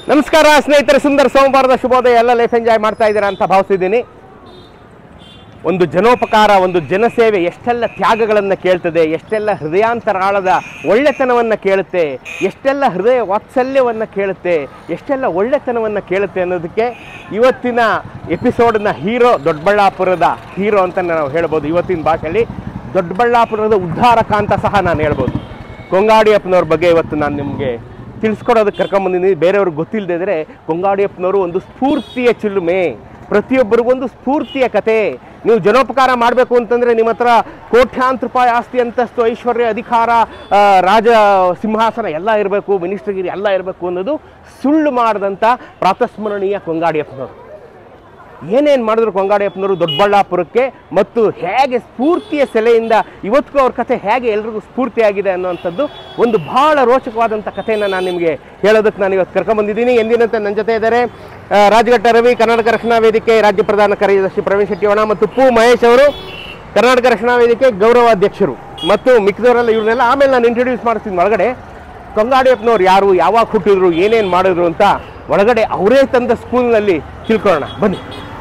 ನಮಸ್ಕಾರ ಸ್ನೇಹಿತರೆ ಸುಂದರ ಸೋಮವಾರದ ಶುಭೋದಯ ಎಲ್ಲ ಲೈಫ್ ಎಂಜಾಯ್ ಮಾಡ್ತಾ ಇದ್ದೀರಾ ಅಂತ ಭಾವಿಸಿದ್ದೀನಿ ಒಂದು ಜನೋಪಕಾರ ಒಂದು ಜನಸೇವೆ ಎಷ್ಟೆಲ್ಲ ತ್ಯಾಗಗಳನ್ನು ಕೇಳ್ತದೆ ಎಷ್ಟೆಲ್ಲ ಹೃದಯಾಂತರಾಳದ ಒಳ್ಳೆತನವನ್ನು ಕೇಳುತ್ತೆ ಎಷ್ಟೆಲ್ಲ ಹೃದಯ ವಾತ್ಸಲ್ಯವನ್ನು ಕೇಳುತ್ತೆ ಎಷ್ಟೆಲ್ಲ ಒಳ್ಳೆತನವನ್ನು ಕೇಳುತ್ತೆ ಅನ್ನೋದಕ್ಕೆ ಇವತ್ತಿನ ಎಪಿಸೋಡ್ನ ಹೀರೋ ದೊಡ್ಡಬಳ್ಳಾಪುರದ ಹೀರೋ ಅಂತ ನಾವು ಹೇಳ್ಬೋದು ಇವತ್ತಿನ ಭಾಷೆಯಲ್ಲಿ ದೊಡ್ಡಬಳ್ಳಾಪುರದ ಉದ್ಧಾರಕ ಅಂತ ಸಹ ನಾನು ಹೇಳ್ಬೋದು ಕೊಂಗಾಡಿಯಪ್ಪನವ್ರ ಬಗ್ಗೆ ಇವತ್ತು ನಾನು ನಿಮಗೆ ತಿಳಿಸ್ಕೊಡೋದಕ್ಕೆ ಕರ್ಕೊಂಬಂದಿದ್ದೀನಿ ಬೇರೆಯವ್ರಿಗೆ ಗೊತ್ತಿಲ್ಲದೆ ಇದ್ರೆ ಕೊಂಗಾಡಿಯಪ್ಪನವರು ಒಂದು ಸ್ಫೂರ್ತಿಯ ಚಿಲುಮೆ ಪ್ರತಿಯೊಬ್ಬರಿಗೊಂದು ಸ್ಫೂರ್ತಿಯ ಕತೆ ನೀವು ಜನೋಪಕಾರ ಮಾಡಬೇಕು ಅಂತಂದರೆ ನಿಮ್ಮ ಹತ್ರ ಕೋಟ್ಯಾಂತರ ರೂಪಾಯಿ ಆಸ್ತಿ ಅಂತಸ್ತು ಐಶ್ವರ್ಯ ಅಧಿಕಾರ ಆ, ರಾಜ ಸಿಂಹಾಸನ ಎಲ್ಲ ಇರಬೇಕು ಮಿನಿಸ್ಟ್ರಿಗಿರಿ ಎಲ್ಲ ಇರಬೇಕು ಅನ್ನೋದು ಸುಳ್ಳು ಮಾಡಿದಂಥ ಪ್ರಾತಸ್ಮರಣೀಯ ಕೊಂಗಾಡಿಯಪ್ಪನವರು ಏನೇನು ಮಾಡಿದ್ರು ಕೊಂಗಾಡಿಯಪ್ಪನವರು ದೊಡ್ಡಬಳ್ಳಾಪುರಕ್ಕೆ ಮತ್ತು ಹೇಗೆ ಸ್ಫೂರ್ತಿಯ ಸೆಲೆಯಿಂದ ಇವತ್ತಿಗೂ ಅವ್ರ ಕಥೆ ಹೇಗೆ ಎಲ್ರಿಗೂ ಸ್ಫೂರ್ತಿಯಾಗಿದೆ ಅನ್ನುವಂಥದ್ದು ಒಂದು ಬಹಳ ರೋಚಕವಾದಂಥ ಕಥೆಯನ್ನು ನಾನು ನಿಮಗೆ ಹೇಳೋದಕ್ಕೆ ನಾನು ಇವತ್ತು ಕರ್ಕೊಂಬಂದಿದ್ದೀನಿ ಎಂದಿನಂತೆ ನನ್ನ ಜೊತೆ ಇದ್ದಾರೆ ಆ, ರಾಜಘಟ್ಟ ರವಿ ಕರ್ನಾಟಕ ರಕ್ಷಣಾ ವೇದಿಕೆ ರಾಜ್ಯ ಪ್ರಧಾನ ಕಾರ್ಯದರ್ಶಿ ಪ್ರವೀಣ್ ಶೆಟ್ಟಿಯವಣ ಮತ್ತು ಪು ಮಹೇಶ್ ಅವರು ಕರ್ನಾಟಕ ರಕ್ಷಣಾ ವೇದಿಕೆ ಗೌರವಾಧ್ಯಕ್ಷರು ಮತ್ತು ಮಿಕ್ಕಿದವರೆಲ್ಲ ಇವ್ರನ್ನೆಲ್ಲ ಆಮೇಲೆ ನಾನು ಇಂಟ್ರೊಡ್ಯೂಸ್ ಮಾಡ್ತೀನಿ ಒಳಗಡೆ ಕೊಂಗಾಡಿಯಪ್ಪನವ್ರು ಯಾರು ಯಾವಾಗ ಹುಟ್ಟಿದ್ರು ಏನೇನು ಮಾಡಿದ್ರು ಅಂತ ಒಳಗಡೆ ಅವರೇ ತಂದ ಸ್ಕೂಲ್ನಲ್ಲಿ ತಿಳ್ಕೊಳ್ಳೋಣ ಬನ್ನಿ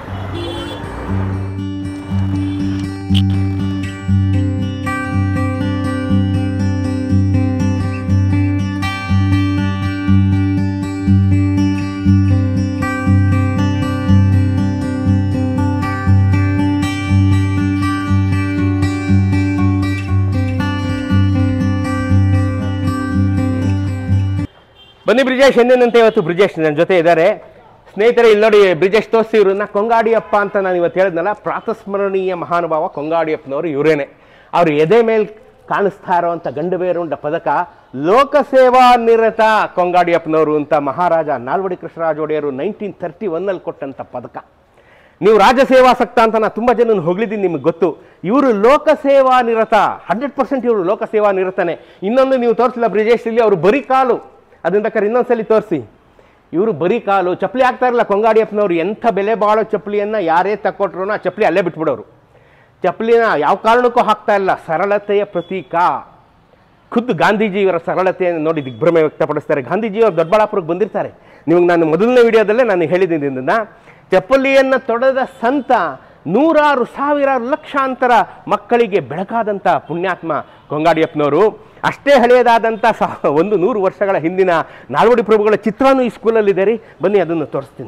ಬನ್ನಿ ಬ್ರಿಜೇಶ್ ಎಂದಿನಂತೆ ಇವತ್ತು ಬ್ರಿಜೇಶ್ ನನ್ನ ಜೊತೆ ಇದ್ದಾರೆ ಸ್ನೇಹಿತರೆ ಇಲ್ಲಿ ನೋಡಿ ಬ್ರಿಜೇಶ್ ತೋರಿಸಿ ಇವ್ರನ್ನ ಕೊಂಗಾಡಿಯಪ್ಪ ಅಂತ ನಾನು ಇವತ್ತು ಹೇಳಿದ್ನಲ್ಲ ಪ್ರಾತಸ್ಮರಣೀಯ ಮಹಾನುಭಾವ ಕೊಂಗಾಡಿಯಪ್ಪನವರು ಇವರೇನೆ ಅವ್ರ ಎದೆ ಮೇಲೆ ಕಾಣಿಸ್ತಾ ಇರೋವಂಥ ಗಂಡು ಬೇರುಂಡ ಪದಕ ಲೋಕಸೇವಾ ನಿರತ ಕೊಂಗಾಡಿಯಪ್ಪನವರು ಅಂತ ಮಹಾರಾಜ ನಾಲ್ವಡಿ ಕೃಷ್ಣರಾಜ ಒಡೆಯರು ನೈನ್ಟೀನ್ ತರ್ಟಿ ಒನ್ನಲ್ಲಿ ಕೊಟ್ಟಂಥ ಪದಕ ನೀವು ರಾಜಸೇವಾಸಕ್ತ ಅಂತ ನಾನು ತುಂಬ ಜನ ಹೊಗಳಿದ್ದೀನಿ ನಿಮಗೆ ಗೊತ್ತು ಇವರು ಲೋಕಸೇವಾ ನಿರತ ಹಂಡ್ರೆಡ್ ಪರ್ಸೆಂಟ್ ಇವರು ಲೋಕಸೇವಾ ನಿರತನೆ ಇನ್ನೊಂದು ನೀವು ತೋರಿಸಿಲ್ಲ ಬ್ರಿಜೇಶ್ ಇಲ್ಲಿ ಅವರು ಬರೀ ಕಾಲು ಅದನ್ನ ಬೇಕಾದ್ರೆ ಇನ್ನೊಂದ್ಸಲಿ ತೋರಿಸಿ ಇವರು ಬರೀ ಕಾಲು ಚಪ್ಪಲಿ ಹಾಕ್ತಾ ಇರಲ್ಲ ಕೊಂಗಾಡಿಯಪ್ಪನವ್ರು ಎಂಥ ಬೆಲೆ ಬಾಳೋ ಚಪ್ಪಲಿಯನ್ನು ಯಾರೇ ತಕ್ಕೊಟ್ರು ಆ ಚಪ್ಪಲಿ ಅಲ್ಲೇ ಬಿಟ್ಬಿಡೋರು ಚಪ್ಪಲಿನ ಯಾವ ಕಾರಣಕ್ಕೂ ಹಾಕ್ತಾ ಇಲ್ಲ ಸರಳತೆಯ ಪ್ರತೀಕ ಖುದ್ದು ಗಾಂಧೀಜಿಯವರ ಸರಳತೆಯನ್ನು ನೋಡಿ ದಿಗ್ಭ್ರಮೆ ವ್ಯಕ್ತಪಡಿಸ್ತಾರೆ ಗಾಂಧೀಜಿಯವರು ದೊಡ್ಡಬಳ್ಳಾಪುರಕ್ಕೆ ಬಂದಿರ್ತಾರೆ ನಿಮಗೆ ನಾನು ಮೊದಲನೇ ವಿಡಿಯೋದಲ್ಲೇ ನಾನು ಹೇಳಿದ್ದೀನಿ ಇದನ್ನ ಚಪ್ಪಲಿಯನ್ನು ತೊಡೆದ ಸಂತ ನೂರಾರು ಸಾವಿರಾರು ಲಕ್ಷಾಂತರ ಮಕ್ಕಳಿಗೆ ಬೆಳಕಾದಂಥ ಪುಣ್ಯಾತ್ಮ ಕೊಂಗಾಡಿಯಪ್ಪನವರು ಅಷ್ಟೇ ಹಳೆಯದಾದಂಥ ಸಹ ಒಂದು ನೂರು ವರ್ಷಗಳ ಹಿಂದಿನ ನಾಲ್ವಡಿ ಪ್ರಭುಗಳ ಚಿತ್ರನೂ ಈ ಸ್ಕೂಲಲ್ಲಿದೆ ರೀ ಬನ್ನಿ ಅದನ್ನು ತೋರಿಸ್ತೀನಿ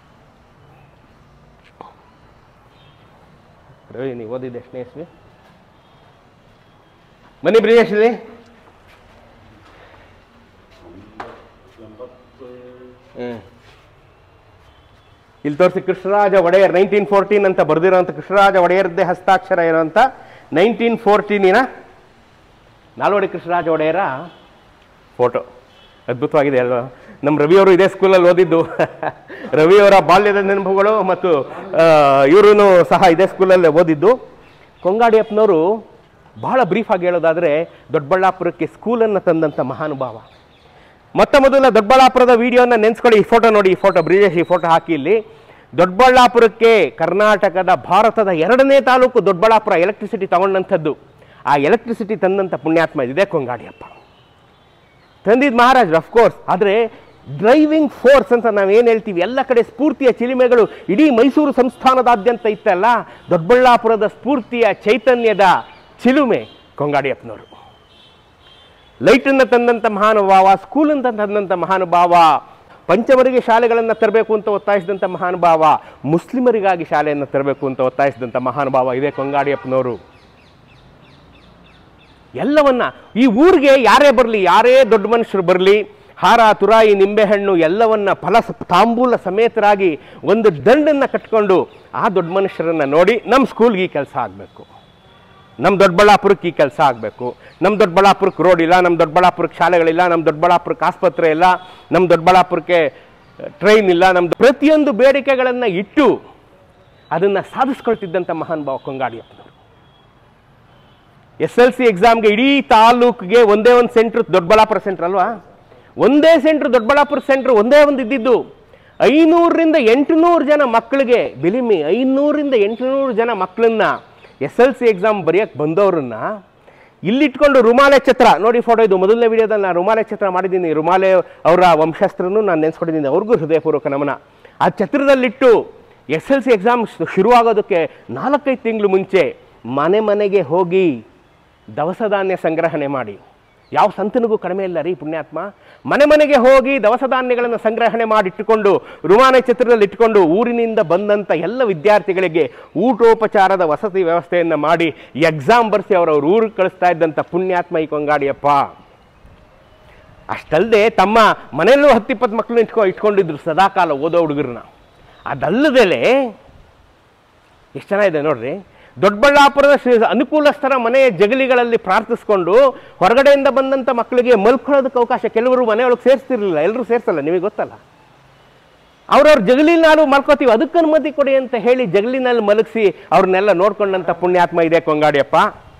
ರವಿ ನೀವು ಓದಿದ್ದು ಎಷ್ಟನೇ ಇಸ್ವಿ ಬನ್ನಿ ಬ್ರಿಜೇಶ್ ಇಲ್ಲಿ ಹ್ಮ್. ಇಲ್ಲಿ ತೋರಿಸಿ ಕೃಷ್ಣರಾಜ ಒಡೆಯರ್ ನೈನ್ಟೀನ್ ಫೋರ್ಟೀನ್ ಅಂತ ಬರೆದಿರೋಂಥ ಕೃಷ್ಣರಾಜ ಒಡೆಯರ್ದೇ ಹಸ್ತಾಕ್ಷರ ಇರೋಂಥ ನೈನ್ಟೀನ್ ಫೋರ್ಟೀನಿನ ನಾಲ್ವಡಿ ಕೃಷ್ಣರಾಜ ಒಡೆಯರ ಫೋಟೋ ಅದ್ಭುತವಾಗಿದೆ ಅಲ್ವಾ ನಮ್ಮ ರವಿಯವರು ಇದೇ ಸ್ಕೂಲಲ್ಲಿ ಓದಿದ್ದು ರವಿಯವರ ಬಾಲ್ಯದ ನೆನಪುಗಳು ಮತ್ತು ಇವರು ಸಹ ಇದೇ ಸ್ಕೂಲಲ್ಲೇ ಓದಿದ್ದು ಕೊಂಗಾಡಿಯಪ್ಪನವರು ಬಹಳ ಬ್ರೀಫಾಗಿ ಹೇಳೋದಾದರೆ ದೊಡ್ಡಬಳ್ಳಾಪುರಕ್ಕೆ ಸ್ಕೂಲನ್ನು ತಂದಂಥ ಮಹಾನುಭಾವ ಮೊತ್ತ ಮೊದಲ ದೊಡ್ಡಬಳ್ಳಾಪುರದ ವಿಡಿಯೋನ ನೆನೆಸ್ಕೊಳ್ಳಿ ಈ ಫೋಟೋ ನೋಡಿ ಈ ಫೋಟೋ ಬ್ರಿಜೇಶ್ ಈ ಫೋಟೋ ಹಾಕಿ ಇಲ್ಲಿ ದೊಡ್ಡಬಳ್ಳಾಪುರಕ್ಕೆ ಕರ್ನಾಟಕದ ಭಾರತದ ಎರಡನೇ ತಾಲೂಕು ದೊಡ್ಡಬಳ್ಳಾಪುರ ಎಲೆಕ್ಟ್ರಿಸಿಟಿ ತಗೊಂಡಂಥದ್ದು ಆ ಎಲೆಕ್ಟ್ರಿಸಿಟಿ ತಂದಂಥ ಪುಣ್ಯಾತ್ಮ ಇದಿದೆ ಕೊಂಗಾಡಿಯಪ್ಪ ತಂದಿದ್ದು ಮಹಾರಾಜ್ ಅಫ್ಕೋರ್ಸ್ ಆದರೆ ಡ್ರೈವಿಂಗ್ ಫೋರ್ಸ್ ಅಂತ ನಾವೇನು ಹೇಳ್ತೀವಿ ಎಲ್ಲ ಕಡೆ ಸ್ಫೂರ್ತಿಯ ಚಿಲಿಮೆಗಳು ಇಡೀ ಮೈಸೂರು ಸಂಸ್ಥಾನದಾದ್ಯಂತ ಇತ್ತಲ್ಲ ದೊಡ್ಡಬಳ್ಳಾಪುರದ ಸ್ಫೂರ್ತಿಯ ಚೈತನ್ಯದ ಚಿಲುಮೆ ಕೊಂಗಾಡಿಯಪ್ಪನವರು ಲೈಟನ್ನು ತಂದಂಥ ಮಹಾನುಭಾವ ಸ್ಕೂಲನ್ನು ತಂದಂಥ ಮಹಾನುಭಾವ ಪಂಚಮರಿಗೆ ಶಾಲೆಗಳನ್ನು ತರಬೇಕು ಅಂತ ಒತ್ತಾಯಿಸಿದಂಥ ಮಹಾನುಭಾವ ಮುಸ್ಲಿಮರಿಗಾಗಿ ಶಾಲೆಯನ್ನು ತರಬೇಕು ಅಂತ ಒತ್ತಾಯಿಸಿದಂಥ ಮಹಾನುಭಾವ ಇದೇ ಕೊಂಗಾಡಿಯಪ್ಪನವರು ಎಲ್ಲವನ್ನ ಈ ಊರಿಗೆ ಯಾರೇ ಬರಲಿ ಯಾರೇ ದೊಡ್ಡ ಮನುಷ್ಯರು ಬರಲಿ ಹಾರ ತುರಾಯಿ ನಿಂಬೆಹಣ್ಣು ಎಲ್ಲವನ್ನ ಫಲ ಸ- ತಾಂಬೂಲ ಸಮೇತರಾಗಿ ಒಂದು ದಂಡನ್ನು ಕಟ್ಕೊಂಡು ಆ ದೊಡ್ಡ ಮನುಷ್ಯರನ್ನ ನೋಡಿ ನಮ್ಮ ಸ್ಕೂಲ್ಗೆ ಈ ಕೆಲಸ ಆಗಬೇಕು ನಮ್ಮ ದೊಡ್ಡಬಳ್ಳಾಪುರಕ್ಕೆ ಈ ಕೆಲಸ ಆಗಬೇಕು ನಮ್ಮ ದೊಡ್ಡಬಳ್ಳಾಪುರಕ್ಕೆ ರೋಡ್ ಇಲ್ಲ ನಮ್ಮ ದೊಡ್ಡಬಳ್ಳಾಪುರಕ್ಕೆ ಶಾಲೆಗಳಿಲ್ಲ ನಮ್ಮ ದೊಡ್ಡಬಳ್ಳಾಪುರಕ್ಕೆ ಆಸ್ಪತ್ರೆ ಇಲ್ಲ ನಮ್ಮ ದೊಡ್ಡಬಳ್ಳಾಪುರಕ್ಕೆ ಟ್ರೈನ್ ಇಲ್ಲ ನಮ್ಮ ಪ್ರತಿಯೊಂದು ಬೇಡಿಕೆಗಳನ್ನು ಇಟ್ಟು ಅದನ್ನು ಸಾಧಿಸ್ಕೊಳ್ತಿದ್ದಂಥ ಮಹಾನ್ ಭಾವ ಕೊಂಗಾಡಿಯಪ್ಪನವರು ಎಸ್ ಎಲ್ ಸಿ ಎಕ್ಸಾಮ್ಗೆ ಇಡೀ ತಾಲೂಕಿಗೆ ಒಂದೇ ಒಂದು ಸೆಂಟ್ರ್ ದೊಡ್ಡಬಳ್ಳಾಪುರ ಸೆಂಟ್ರ್ ಅಲ್ವಾ ಒಂದೇ ಸೆಂಟ್ರ್ ದೊಡ್ಡಬಳ್ಳಾಪುರ ಸೆಂಟ್ರ್ ಒಂದೇ ಒಂದು ಇದ್ದಿದ್ದು ಐನೂರರಿಂದ ಎಂಟುನೂರು ಜನ ಮಕ್ಕಳಿಗೆ ಬಿಲಿಮಿ ಐನೂರಿಂದ ಎಂಟುನೂರು ಜನ ಮಕ್ಕಳನ್ನ ಎಸ್ ಎಲ್ ಸಿ ಎಕ್ಸಾಮ್ ಬರೆಯೋಕ್ಕೆ ಬಂದವ್ರನ್ನ ಇಲ್ಲಿಟ್ಕೊಂಡು ರುಮಾಲೆ ಛತ್ರ ನೋಡಿ ಫೋಟೋ ಇದು ಮೊದಲನೇ ವಿಡಿಯೋದಲ್ಲಿ ನಾನು ರುಮಾಲೆ ಛತ್ರ ಮಾಡಿದ್ದೀನಿ ರುಮಾಲೆ ಅವರ ವಂಶಸ್ಥರನ್ನು ನಾನು ನೆನೆಸ್ಕೊಂಡಿದ್ದೀನಿ ಅವ್ರಿಗೂ ಹೃದಯಪೂರ್ವಕ ನಮನ ಆ ಛತ್ರದಲ್ಲಿಟ್ಟು ಎಸ್ ಎಲ್ ಸಿ ಎಕ್ಸಾಮ್ ಶುರುವಾಗೋದಕ್ಕೆ ನಾಲ್ಕೈದು ತಿಂಗಳು ಮುಂಚೆ ಮನೆ ಮನೆಗೆ ಹೋಗಿ ದವಸ ಧಾನ್ಯ ಸಂಗ್ರಹಣೆ ಮಾಡಿ ಯಾವ ಸಂತನಿಗೂ ಕಡಿಮೆ ಇಲ್ಲ ರೀ ಪುಣ್ಯಾತ್ಮ ಮನೆ ಮನೆಗೆ ಹೋಗಿ ದವಸ ಧಾನ್ಯಗಳನ್ನು ಸಂಗ್ರಹಣೆ ಮಾಡಿಟ್ಟುಕೊಂಡು ರುಮಾನೆ ಚಿತ್ರದಲ್ಲಿ ಇಟ್ಕೊಂಡು ಊರಿನಿಂದ ಬಂದಂಥ ಎಲ್ಲ ವಿದ್ಯಾರ್ಥಿಗಳಿಗೆ ಊಟೋಪಚಾರದ ವಸತಿ ವ್ಯವಸ್ಥೆಯನ್ನು ಮಾಡಿ ಎಕ್ಸಾಮ್ ಬರೆಸಿ ಅವರವ್ರ ಊರಿಗೆ ಕಳಿಸ್ತಾ ಇದ್ದಂಥ ಪುಣ್ಯಾತ್ಮ ಈ ಕೊಂಗಾಡಿಯಪ್ಪ ಅಷ್ಟಲ್ಲದೆ ತಮ್ಮ ಮನೆಯಲ್ಲೂ ಹತ್ತಿಪ್ಪತ್ತು ಮಕ್ಕಳು ಇಟ್ಕೊ ಇಟ್ಕೊಂಡಿದ್ರು ಸದಾಕಾಲ ಓದೋ ಹುಡುಗರನ್ನ ಅದಲ್ಲದೆ ಎಷ್ಟು ಚೆನ್ನಾಗಿದೆ ನೋಡ್ರಿ ದೊಡ್ಡಬಳ್ಳಾಪುರದ ಶ್ರೀ ಅನುಕೂಲಸ್ಥರ ಮನೆಯ ಜಗಲಿಗಳಲ್ಲಿ ಪ್ರಾರ್ಥಿಸ್ಕೊಂಡು ಹೊರಗಡೆಯಿಂದ ಬಂದಂಥ ಮಕ್ಕಳಿಗೆ ಮಲ್ಕೊಳ್ಳೋದಕ್ಕೆ ಅವಕಾಶ ಕೆಲವರು ಮನೆಯೊಳಗೆ ಸೇರಿಸ್ತಿರ್ಲಿಲ್ಲ ಎಲ್ಲರೂ ಸೇರಿಸಲ್ಲ ನಿಮಗೆ ಗೊತ್ತಲ್ಲ ಅವ್ರವ್ರ ಜಗಲಿನಾರು ಮಲ್ಕೋತೀವಿ ಅದಕ್ಕೆ ಅನುಮತಿ ಕೊಡಿ ಅಂತ ಹೇಳಿ ಜಗಲಿನಲ್ಲಿ ಮಲಗಿಸಿ ಅವ್ರನ್ನೆಲ್ಲ ನೋಡ್ಕೊಂಡಂಥ ಪುಣ್ಯಾತ್ಮ ಇದೆ ಕೊಂಗಾಡಿಯಪ್ಪ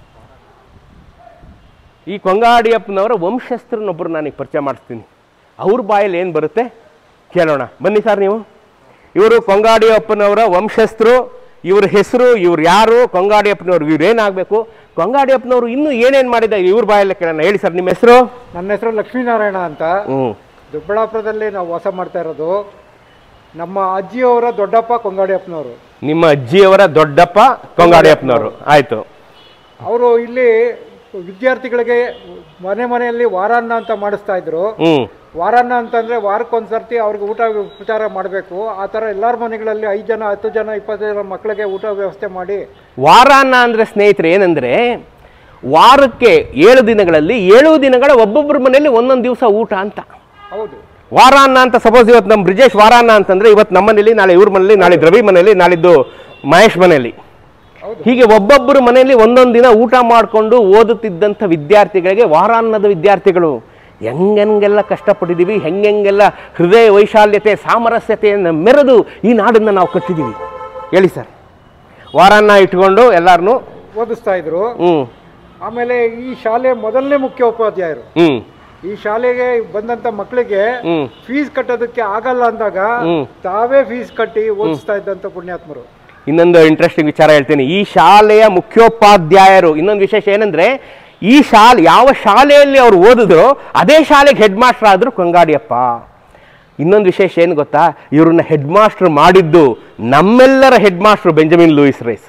ಈ ಕೊಂಗಾಡಿಯಪ್ಪನವರ ವಂಶಸ್ಥರನ್ನೊಬ್ಬರು ನನಗೆ ಪರಿಚಯ ಮಾಡಿಸ್ತೀನಿ ಅವ್ರ ಬಾಯಲ್ಲಿ ಏನು ಬರುತ್ತೆ ಕೇಳೋಣ ಬನ್ನಿ ಸರ್ ನೀವು ಇವರು ಕೊಂಗಾಡಿಯಪ್ಪನವರ ವಂಶಸ್ಥರು ಇವ್ರ ಹೆಸರು ಇವ್ರು ಯಾರು ಕೊಂಗಾಡಿಯಪ್ಪನವ್ರು ಇವ್ರು ಏನಾಗಬೇಕು ಕೊಂಗಾಡಿಯಪ್ಪನವರು ಇನ್ನೂ ಏನೇನು ಮಾಡಿದ್ದಾರೆ ಇವ್ರ ಬಾಯಲ್ಲೇ ಕೇಳೋಣ ಹೇಳಿ ಸರ್ ನಿಮ್ಮ ಹೆಸರು ನನ್ನ ಹೆಸರು ಲಕ್ಷ್ಮೀನಾರಾಯಣ ಅಂತ ಹ್ಞೂ ದೊಡ್ಡಬಳ್ಳಾಪುರದಲ್ಲಿ ನಾವು ವಾಸ ಮಾಡ್ತಾ ಇರೋದು ನಮ್ಮ ಅಜ್ಜಿಯವರ ದೊಡ್ಡಪ್ಪ ಕೊಂಗಾಡಿಯಪ್ಪನವರು ನಿಮ್ಮ ಅಜ್ಜಿಯವರ ದೊಡ್ಡಪ್ಪ ಕೊಂಗಾಡಿಯಪ್ಪನವರು ಆಯಿತು ಅವರು ಇಲ್ಲಿ ವಿದ್ಯಾರ್ಥಿಗಳಿಗೆ ಮನೆ ಮನೆಯಲ್ಲಿ ವಾರಾನ್ನ ಅಂತ ಮಾಡಿಸ್ತಾ ಇದ್ರು ಹ್ಞೂ ವಾರಾನ್ನ ಅಂತಂದ್ರೆ ವಾರಕ್ಕೊಂದ್ಸರ್ತಿ ಅವ್ರಿಗೆ ಊಟ ಉಪಚಾರ ಮಾಡಬೇಕು ಆ ಥರ ಎಲ್ಲರ ಮನೆಗಳಲ್ಲಿ ಐದು ಜನ ಹತ್ತು ಜನ ಇಪ್ಪತ್ತು ಜನ ಮಕ್ಕಳಿಗೆ ಊಟ ವ್ಯವಸ್ಥೆ ಮಾಡಿ ವಾರಾನ್ನ ಅಂದರೆ ಸ್ನೇಹಿತರೆ ಏನಂದರೆ ವಾರಕ್ಕೆ ಏಳು ದಿನಗಳಲ್ಲಿ ಏಳು ದಿನಗಳ ಒಬ್ಬೊಬ್ಬರ ಮನೆಯಲ್ಲಿ ಒಂದೊಂದು ದಿವಸ ಊಟ ಅಂತ ಹೌದು ವಾರಾನ್ನ ಅಂತ ಸಪೋಸ್ ಇವತ್ತು ನಮ್ಮ ಬ್ರಿಜೇಶ್ ವಾರಾನ್ನ ಅಂತಂದ್ರೆ ಇವತ್ತು ನಮ್ಮ ಮನೇಲಿ ನಾಳೆ ಇವ್ರ ಮನೇಲಿ ನಾಳೆ ದ್ರವಿ ಮನೆಯಲ್ಲಿ ನಾಳಿದ್ದು ಮಹೇಶ್ ಮನೆಯಲ್ಲಿ ಹೌದು. ಹೀಗೆ ಒಬ್ಬೊಬ್ಬರ ಮನೆಯಲ್ಲಿ ಒಂದೊಂದು ದಿನ ಊಟ ಮಾಡಿಕೊಂಡು ಓದುತ್ತಿದ್ದಂಥ ವಿದ್ಯಾರ್ಥಿಗಳಿಗೆ ವಾರಾನ್ನದ ವಿದ್ಯಾರ್ಥಿಗಳು ಹೆಂಗೆಲ್ಲ ಕಷ್ಟಪಟ್ಟಿದ್ದೀವಿ ಹೆಂಗೆಲ್ಲ ಹೃದಯ ವೈಶಾಲ್ಯತೆ ಸಾಮರಸ್ಯತೆಯನ್ನು ಮೆರೆದು ಈ ನಾಡನ್ನು ನಾವು ಕಟ್ಟಿದ್ದೀವಿ ಹೇಳಿ ಸರ್ ವಾರಾನ್ನ ಇಟ್ಕೊಂಡು ಎಲ್ಲಾರನು ಓದಿಸ್ತಾ ಇದ್ರು ಹ್ಞೂ ಆಮೇಲೆ ಈ ಶಾಲೆ ಮೊದಲನೇ ಮುಖ್ಯೋಪಾಧ್ಯಾಯರು ಹ್ಞೂ ಈ ಶಾಲೆಗೆ ಬಂದಂತ ಮಕ್ಕಳಿಗೆ ಹ್ಞೂ ಫೀಸ್ ಕಟ್ಟೋದಕ್ಕೆ ಆಗಲ್ಲ ಅಂದಾಗ ಹ್ಮ್. ತಾವೇ ಫೀಸ್ ಕಟ್ಟಿ ಓದಿಸ್ತಾ ಇದ್ದಂತ ಪುಣ್ಯಾತ್ಮರು ಇನ್ನೊಂದು ಇಂಟ್ರೆಸ್ಟಿಂಗ್ ವಿಚಾರ ಹೇಳ್ತೀನಿ ಈ ಶಾಲೆಯ ಮುಖ್ಯೋಪಾಧ್ಯಾಯರು ಇನ್ನೊಂದು ವಿಶೇಷ ಏನಂದ್ರೆ ಈ ಶಾಲೆ ಯಾವ ಶಾಲೆಯಲ್ಲಿ ಅವ್ರು ಓದಿದ್ರು ಅದೇ ಶಾಲೆಗೆ ಹೆಡ್ ಮಾಸ್ಟರ್ ಆದ್ರು ಕೊಂಗಾಡಿಯಪ್ಪ ಇನ್ನೊಂದು ವಿಶೇಷ ಏನು ಗೊತ್ತಾ ಇವ್ರನ್ನ ಹೆಡ್ ಮಾಸ್ಟರ್ ಮಾಡಿದ್ದು ನಮ್ಮೆಲ್ಲರ head master Benjamin Lewis Rice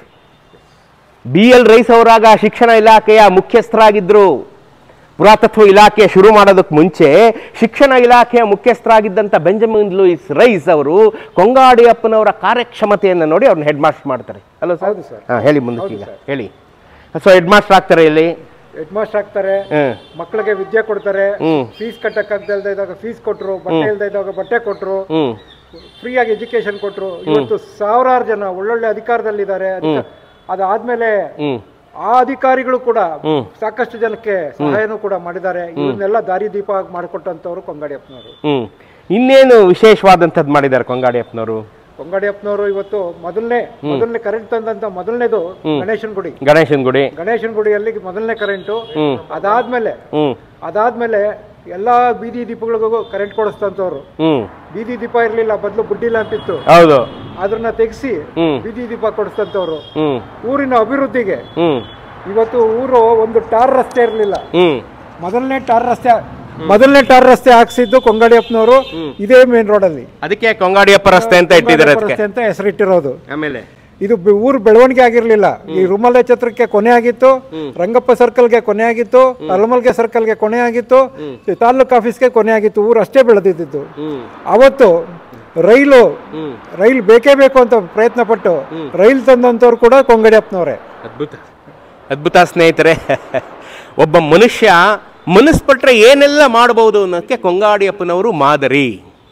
B L Rice ಅವರಾಗ ಶಿಕ್ಷಣ ಇಲಾಖೆಯ ಮುಖ್ಯಸ್ಥರಾಗಿದ್ದರು ಪುರಾತತ್ವ ಇಲಾಖೆ ಶುರು ಮಾಡೋದಕ್ಕೆ ಮುಂಚೆ ಶಿಕ್ಷಣ ಇಲಾಖೆಯ ಮುಖ್ಯಸ್ಥರಾಗಿದ್ದಂಥ ಬೆಂಜಮಿನ್ ಲೂಯಿಸ್ ರೈಸ್ ಅವರು ಕೊಂಗಾಡಿಯಪ್ಪನವರ ಕಾರ್ಯಕ್ಷಮತೆಯನ್ನು ನೋಡಿ ಅವ್ರನ್ನ ಹೆಡ್ ಮಾಸ್ಟರ್ ಮಾಡ್ತಾರೆ ಹಲೋ ಸರ್ ಹೌದು ಸರ್ ಹಾಂ ಹೇಳಿ ಮುಂದಕ್ಕೆ ಹೌದು ಈಗ ಸರ್. ಹೇಳಿ ಸೊ ಹೆಡ್ ಮಾಸ್ಟರ್ ಆಗ್ತಾರೆ ಇಲ್ಲಿ ಹೆಡ್ ಮಾಸ್ಟರ್ ಆಗ್ತಾರೆ ಹ್ಮ್ ಮಕ್ಕಳಿಗೆ ವಿದ್ಯೆ ಕೊಡ್ತಾರೆ ಹ್ಮ್ ಫೀಸ್ ಕಟ್ಟಕ್ಕಾಗ್ದಲ್ದ ಇದ್ದಾಗ ಫೀಸ್ ಕೊಟ್ರು ಬಟ್ಟೆ ಇಲ್ದ ಇದ್ದಾಗ ಬಟ್ಟೆ ಕೊಟ್ರು ಹ್ಮ್ ಫ್ರೀಯಾಗಿ ಎಜುಕೇಶನ್ ಕೊಟ್ರು ಇವತ್ತು ಸಾವಿರಾರು ಜನ ಒಳ್ಳೊಳ್ಳೆ ಅಧಿಕಾರದಲ್ಲಿದ್ದಾರೆ ಅಧಿಕ- ಅದಾದ್ಮೇಲೆ ಹ್ಮ್ ಆ ಅಧಿಕಾರಿಗಳು ಕೂಡ ಹ್ಮ್ ಸಾಕಷ್ಟು ಜನಕ್ಕೆ ಸಹಾಯನೂ ಕೂಡ ಮಾಡಿದ್ದಾರೆ ಇವನ್ನೆಲ್ಲ ದಾರಿ ದೀಪ ಮಾಡಿಕೊಟ್ಟಂತವ್ರು ಕೊಂಗಾಡಿಯಪ್ಪನವರು ಹ್ಮ್ ಇನ್ನೇನು ವಿಶೇಷವಾದಂಥದ್ದು ಮಾಡಿದ್ದಾರೆ ಕೊಂಗಾಡಿಯಪ್ಪನವರು ಕೊಂಗಾಡಿಯಪ್ಪನವರು ಇವತ್ತು ಮೊದಲನೇ ಮೊದಲನೇ ಕರೆಂಟ್ ತಂದಂತ ಮೊದಲನೇದು ಗಣೇಶನ ಗುಡಿ ಗಣೇಶನ್ ಗುಡಿ ಗಣೇಶನ ಗುಡಿಯಲ್ಲಿ ಮೊದಲನೇ ಕರೆಂಟು ಹ್ಮ್ ಅದಾದ್ಮೇಲೆ ಹ್ಮ್ ಅದಾದ್ಮೇಲೆ ಎಲ್ಲಾ ಬೀದಿ ದೀಪಗಳಿಗೂ ಕರೆಂಟ್ ಕೊಡಿಸ್ತಂತವ್ರು ಹ್ಮ್ ಬೀದಿ ದೀಪ ಇರ್ಲಿಲ್ಲ ಬದಲು ಬುಡ್ಡಿ ಲ್ಯಾಂಪ್ ಇತ್ತು ಹೌದು ಅದನ್ನ ತೆಗೆಸಿ ಹ್ಮ್ ಬೀದಿ ದೀಪ ಕೊಡಿಸ್ತಂತವ್ರು ಹ್ಮ್ ಊರಿನ ಅಭಿವೃದ್ಧಿಗೆ ಹ್ಮ್ ಇವತ್ತು ಊರು ಒಂದು ಟಾರ್ ರಸ್ತೆ ಇರಲಿಲ್ಲ ಹ್ಮ್ ಮೊದಲನೇ ಟಾರ್ ರಸ್ತೆ ಮೊದಲನೇ ಟಾರ್ ರಸ್ತೆ ಹಾಕ್ಸಿದ್ದು ಕೊಂಗಡಿಯಪ್ಪನವರು ಇದೇ ಮೇನ್ ರೋಡಲ್ಲಿ ಅದಕ್ಕೆ ಕೊಂಗಾಡಿಯಪ್ಪ ರಸ್ತೆ ಅಂತ ಇಟ್ಟಿದ್ದಾರೆ ಅದಕ್ಕೆ ರಸ್ತೆ ಅಂತ ಹೆಸರಿಟ್ಟಿರೋದು ಆಮೇಲೆ ಇದು ಬೆ- ಊರು ಬೆಳವಣಿಗೆ ಆಗಿರ್ಲಿಲ್ಲ ಈ ರುಮಲೆ ಛತ್ರಕ್ಕೆ ಕೊನೆ ಆಗಿತ್ತು ರಂಗಪ್ಪ ಸರ್ಕಲ್ಗೆ ಕೊನೆ ಆಗಿತ್ತು ಅಲಮಲ್ಗೆ ಸರ್ಕಲ್ಗೆ ಕೊನೆ ಆಗಿತ್ತು ಈ ತಾಲೂಕ್ ಆಫೀಸ್ಗೆ ಕೊನೆ ಆಗಿತ್ತು ಊರು ಅಷ್ಟೇ ಬೆಳೆದಿದ್ದು ಹ್ಮ್ ಅವತ್ತು ರೈಲು ಹ್ಮ್ ರೈಲ್ ಬೇಕೇ ಬೇಕು ಅಂತ ಪ್ರಯತ್ನ ಪಟ್ಟು ರೈಲ್ ತಂದಂತವ್ರು ಕೂಡ ಕೊಂಗಡಿಯಪ್ಪನವರೇ ಅದ್ಭುತ ಅದ್ಭುತ ಸ್ನೇಹಿತರೆ ಒಬ್ಬ ಮನುಷ್ಯ ಮನಸ್ಪಟ್ರೆ ಏನೆಲ್ಲ ಮಾಡಬಹುದು ಅನ್ನೋಕ್ಕೆ ಕೊಂಗಾಡಿಯಪ್ಪನವರು ಮಾದರಿ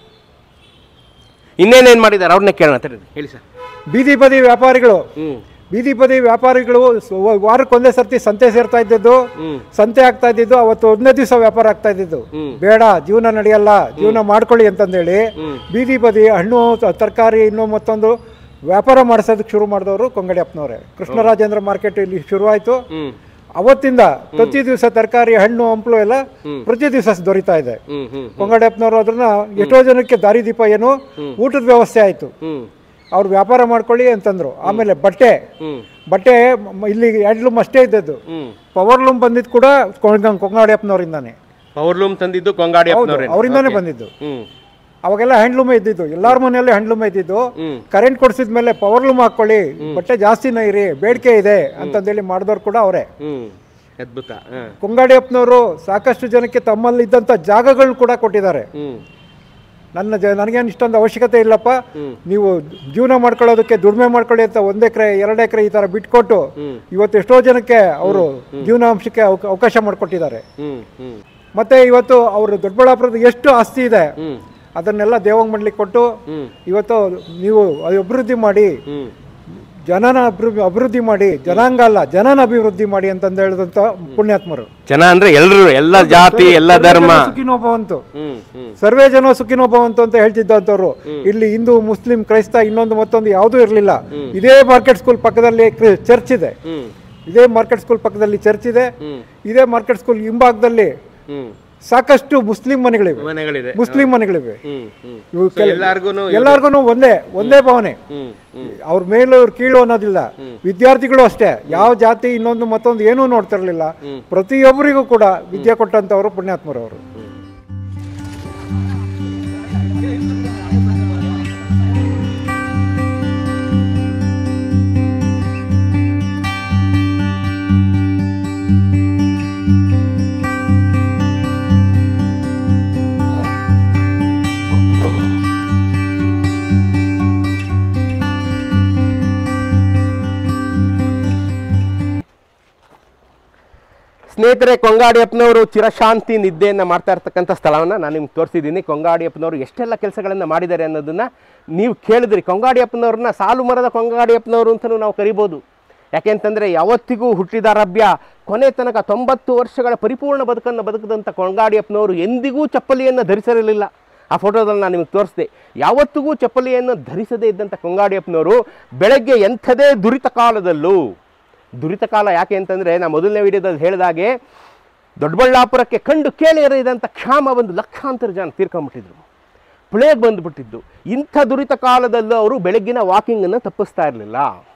ಇನ್ನೇನೇನು ಮಾಡಿದ್ದಾರೆ ಅವ್ರನ್ನೇ ಕೇಳೋಣ ತಡಿ ಹೇಳಿ ಸರ್ ಬೀದಿ ಬದಿ ವ್ಯಾಪಾರಿಗಳು ಹ್ಮ್ ಬೀದಿ ಬದಿ ವ್ಯಾಪಾರಿಗಳು ಸ- ವ- ವಾರಕ್ಕೊಂದೇ ಸರ್ತಿ ಸಂತೆ ಸೇರ್ತಾ ಇದ್ದಿದ್ದು ಹ್ಮ್ ಸಂತೆ ಆಗ್ತಾ ಇದ್ದಿದ್ದು ಅವತ್ತು ಒಂದನೇ ದಿವಸ ವ್ಯಾಪಾರ ಆಗ್ತಾ ಇದ್ದಿದ್ದು ಹ್ಮ್. ಬೇಡ ಜೀವನ ನಡೆಯಲ್ಲ ಜೀವನ ಮಾಡ್ಕೊಳ್ಳಿ ಅಂತಂದೇಳಿ ಹ್ಮ್. ಬೀದಿ ಬದಿ ಹಣ್ಣು ತ- ತರಕಾರಿ ಇನ್ನೂ ಮತ್ತೊಂದು ವ್ಯಾಪಾರ ಮಾಡಿಸೋದಕ್ಕೆ ಶುರು ಮಾಡಿದವರು ಕೊಂಗಡಿಯಪ್ಪನವರೇ ಕೃಷ್ಣರಾಜೇಂದ್ರ ಮಾರ್ಕೆಟ್ ಇಲ್ಲಿ ಶುರುವಾಯಿತು ಹ್ಮ್ ಅವತ್ತಿಂದ ಪ್ರತಿ ದಿವಸ ತರಕಾರಿ ಹಣ್ಣು ಹಂಪಲು ಎಲ್ಲ ಪ್ರತಿ ದಿವಸ ದೊರೀತಾ ಇದೆ ಹ್ಮ್ ಹ್ಮ್ ಕೊಂಗಡಿಯಪ್ಪನವರು ಅದನ್ನ ಎಷ್ಟೋ ಜನಕ್ಕೆ ದಾರಿದೀಪ ಏನು ಊಟದ ವ್ಯವಸ್ಥೆ ಆಯಿತು ಹ್ಮ್ ಅವ್ರು ವ್ಯಾಪಾರ ಮಾಡ್ಕೊಳ್ಳಿ ಅಂತಂದ್ರು ಆಮೇಲೆ ಬಟ್ಟೆ ಹ್ಮ್ ಬಟ್ಟೆ ಮ- ಇಲ್ಲಿ ಹ್ಯಾಂಡ್ಲೂಮ್ ಅಷ್ಟೇ ಇದ್ದದ್ದು ಹ್ಮ್ ಪವರ್ ಲೂಮ್ ಬಂದಿದ್ದು ಕೂಡ ಕೊಂಗ- ಕೊಂಗಾಡಿಯಪ್ಪನವರಿಂದಾನೆ ಪವರ್ಲೂಮ್ ತಂದಿದ್ದು ಕೊಂಗಾಡಿ ಹೌದು ಅಪ್ಪನವ್ರೆ ಅವರಿಂದಾನೇ ಬಂದಿದ್ದು ಹ್ಮ್ ಅವಾಗೆಲ್ಲ ಹ್ಯಾಂಡ್ಲೂಮೇ ಇದ್ದಿದ್ದು ಎಲ್ಲಾರ ಮನೆಯಲ್ಲೂ ಹ್ಯಾಂಡ್ಲೂಮೇ ಇದ್ದಿದ್ದು ಹ್ಮ್ ಕರೆಂಟ್ ಕೊಡಿಸಿದ ಮೇಲೆ ಪವರ್ ಲೂಮ್ ಹಾಕೊಳ್ಳಿ ಬಟ್ಟೆ ಜಾಸ್ತಿನೇ ಇರಿ ಬೇಡಿಕೆ ಇದೆ ಅಂತಂದೇಳಿ ಮಾಡಿದವ್ರು ಕೂಡ ಅವರೇ ಹ್ಮ್ ಅದ್ಭುತ ಹ. ಕೊಂಗಾಡಿಯಪ್ಪನವರು ಸಾಕಷ್ಟು ಜನಕ್ಕೆ ತಮ್ಮಲ್ಲಿ ಇದ್ದಂಥ ಜಾಗಗಳನ್ನ ಕೂಡ ಕೊಟ್ಟಿದ್ದಾರೆ ಹ್ಮ್ ನನ್ನ ಜ ನನಗೇನು ಇಷ್ಟೊಂದು ಅವಶ್ಯಕತೆ ಇಲ್ಲಪ್ಪ ಹ್ಮ್. ನೀವು ಜೀವನ ಮಾಡ್ಕೊಳ್ಳೋದಕ್ಕೆ ದುಡಿಮೆ ಮಾಡ್ಕೊಳ್ಳಿ ಅಂತ ಒಂದು ಎಕರೆ ಎರಡು ಎಕರೆ ಈ ಥರ ಬಿಟ್ಕೊಟ್ಟು ಹ್ಮ್. ಇವತ್ತು ಎಷ್ಟೋ ಜನಕ್ಕೆ ಅವರು ಜೀವನಾಂಶಕ್ಕೆ ಅವಕ- ಅವಕಾಶ ಮಾಡಿಕೊಟ್ಟಿದ್ದಾರೆ ಹ್ಮ್ ಹ್ಮ್ ಮತ್ತೆ ಇವತ್ತು ಅವರು ದೊಡ್ಡಬಳ್ಳಾಪುರದ ಎಷ್ಟು ಆಸ್ತಿ ಇದೆ ಹ್ಮ್ ಅದನ್ನೆಲ್ಲ ದೇವಂಗ್ ಮಂಡ್ಲಿಕ್ಕೆ ಕೊಟ್ಟು ಹ್ಮ್ ಇವತ್ತು ನೀವು ಅದು ಅಭಿವೃದ್ಧಿ ಮಾಡಿ ಹ್ಮ್ ಜನನ ಅಭಿವೃದ್ಧಿ ಅಭಿವೃದ್ಧಿ ಮಾಡಿ ಜನಾಂಗ ಅಲ್ಲ ಜನನ ಅಭಿವೃದ್ಧಿ ಮಾಡಿ ಅಂತಂದು ಹೇಳಿದಂಥ ಪುಣ್ಯಾತ್ಮರು ಜನ ಅಂದ್ರೆ ಎಲ್ರು ಎಲ್ಲ ಜಾತಿ ಎಲ್ಲ ಧರ್ಮ ಸುಖಿನೋ ಭವಂತು ಹ್ಮ್ ಹ್ಮ್ ಸರ್ವೇ ಜನ ಸುಖಿನೋ ಭವಂತು ಅಂತ ಹೇಳ್ತಿದ್ದಂಥವ್ರು ಇಲ್ಲಿ ಹಿಂದೂ ಮುಸ್ಲಿಂ ಕ್ರೈಸ್ತ ಇನ್ನೊಂದು ಮತ್ತೊಂದು ಯಾವುದೂ ಇರಲಿಲ್ಲ ಇದೇ ಮಾರ್ಕೆಟ್ ಸ್ಕೂಲ್ ಪಕ್ಕದಲ್ಲಿ ಕ್ರಿ- ಚರ್ಚ್ ಇದೆ ಹ್ಮ್ ಇದೇ ಮಾರ್ಕೆಟ್ ಸ್ಕೂಲ್ ಪಕ್ಕದಲ್ಲಿ ಚರ್ಚ್ ಇದೆ ಹ್ಮ್ ಇದೇ ಮಾರ್ಕೆಟ್ ಸ್ಕೂಲ್ ಹಿಂಭಾಗದಲ್ಲಿ ಹ್ಮ್ ಸಾಕಷ್ಟು ಮುಸ್ಲಿಂ ಮನೆಗಳಿವೆ ಮನೆಗಳಿದೆ ಮುಸ್ಲಿಂ ಮನೆಗಳಿವೆ ಹ್ಮ್ ಹ್ಮ್ ಇವು So ಎಲ್ಲಾರ್ಗೂನು ಎಲ್ಲಾರ್ಗು ಒಂದೇ ಒಂದೇ ಭಾವನೆ ಹ್ಮ್ ಹ್ಮ್ ಅವ್ರ ಮೇಲೂ ಅವ್ರ ಕೀಳು ಅನ್ನೋದಿಲ್ಲ ವಿದ್ಯಾರ್ಥಿಗಳು ಅಷ್ಟೇ ಯಾವ ಜಾತಿ ಇನ್ನೊಂದು ಮತ್ತೊಂದು ಏನೂ ನೋಡ್ತಿರ್ಲಿಲ್ಲ ಪ್ರತಿಯೊಬ್ಬರಿಗೂ ಕೂಡ ವಿದ್ಯೆ ಕೊಟ್ಟಂತವರು ಪುಣ್ಯಾತ್ಮರವರು ಸ್ನೇಹಿತರೆ ಕೊಂಗಾಡಿಯಪ್ಪನವರು ಚಿರಶಾಂತಿ ನಿದ್ದೆಯನ್ನು ಮಾಡ್ತಾ ಇರ್ತಕ್ಕಂಥ ಸ್ಥಳವನ್ನು ನಾನು ನಿಮ್ಗೆ ತೋರಿಸಿದ್ದೀನಿ ಕೊಂಗಾಡಿಯಪ್ಪನವರು ಎಷ್ಟೆಲ್ಲ ಕೆಲಸಗಳನ್ನು ಮಾಡಿದ್ದಾರೆ ಅನ್ನೋದನ್ನು ನೀವು ಕೇಳಿದ್ರಿ ಕೊಂಗಾಡಿಯಪ್ಪನವ್ರನ್ನ ಸಾಲು ಮರದ ಕೊಂಗಾಡಿಯಪ್ಪನವರು ಅಂತಲೂ ನಾವು ಕರಿಬೋದು ಯಾಕೆಂತಂದರೆ ಯಾವತ್ತಿಗೂ ಹುಟ್ಟಿದ ರಭ್ಯ ಕೊನೆ ತನಕ ತೊಂಬತ್ತು ವರ್ಷಗಳ ಪರಿಪೂರ್ಣ ಬದುಕನ್ನು ಬದುಕಿದಂಥ ಕೊಂಗಾಡಿಯಪ್ಪನವರು ಎಂದಿಗೂ ಚಪ್ಪಲಿಯನ್ನು ಧರಿಸಿರಲಿಲ್ಲ ಆ ಫೋಟೋದಲ್ಲಿ ನಾನು ನಿಮಗೆ ತೋರಿಸಿದೆ ಯಾವತ್ತಿಗೂ ಚಪ್ಪಲಿಯನ್ನು ಧರಿಸದೇ ಇದ್ದಂಥ ಕೊಂಗಾಡಿಯಪ್ಪನವರು ಬೆಳಗ್ಗೆ ಎಂಥದೇ ದುರಿತ ಕಾಲದಲ್ಲೂ ದುರಿತ ಕಾಲ ಯಾಕೆ ಅಂತಂದರೆ ನಾ ಮೊದಲನೇ ವಿಡಿಯೋದಲ್ಲಿ ಹೇಳಿದಾಗೆ ದೊಡ್ಡಬಳ್ಳಾಪುರಕ್ಕೆ ಕಂಡು ಕೇಳಿ ಇರದಂಥ ಕ್ಷಾಮ ಒಂದು ಲಕ್ಷಾಂತರ ಜನ ತೀರ್ಕೊಂಬಿಟ್ಟಿದ್ರು ಪ್ಲೇಗ್ ಬಂದುಬಿಟ್ಟಿದ್ದು ಇಂಥ ದುರಿತ ಕಾಲದಲ್ಲೂ ಅವರು ಬೆಳಗ್ಗಿನ ವಾಕಿಂಗನ್ನು ತಪ್ಪಿಸ್ತಾ ಇರಲಿಲ್ಲ